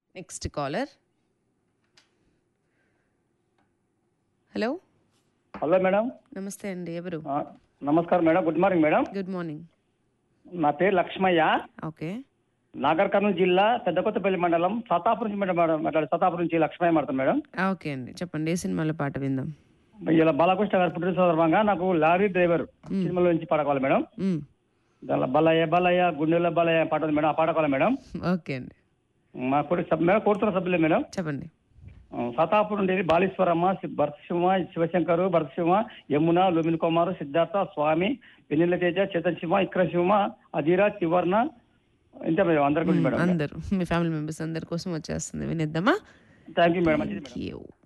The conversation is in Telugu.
Next caller hello hello madam నమస్తే అండి ఎవరు ఆ, నమస్కారం madam good morning madam good morning నా పేరు లక్ష్మయ్య ఓకే నాగర్ కర్నూలు జిల్లా పెద్దకొత్తపల్లి మండలం సతాపురం నుంచి మేడం మేడం మాట్లాడు సతాపురం నుంచి లక్ష్మయ్య మాట్లాడు మేడం ఓకే అండి చెప్పండి ఏ సినిమాలో పాట విందాం ఇలా బాలకృష్ణ గారి పుట్టిన సందర్భంగా నాకు లారీ డ్రైవర్ సినిమాలో నుంచి పాట కావాలి మేడం మ్మ్. దానిలో బలయ్య బలయ్య గుండెల బలయ్య పాట ఉంది మేడం ఆ పాట కావాలి మేడం ఓకే అండి మా కూడా సబ్ మేడం కోరుతున్న సభ్యులే మేడం చెప్పండి ఆ, సతాపురం నుండి బాలీశ్వరమ్మ శి- భరతశివ శివశంకరు భరతశివ యమున లుమిన్ కుమారు సిద్ధార్థ స్వామి వెన్నెల తేజ చేతన్ శివ ఇక్ర శివ అధీర త్రివర్ణ ఇంతే మేడం అందరి గురించి మేడం అందరూ మీ ఫ్యామిలీ మెంబర్స్ అందరి కోసం వచ్చేస్తుంది వినిద్దామా థ్యాంక్ యూ మేడం మంచిది మేడం థ్యాంక్ యూ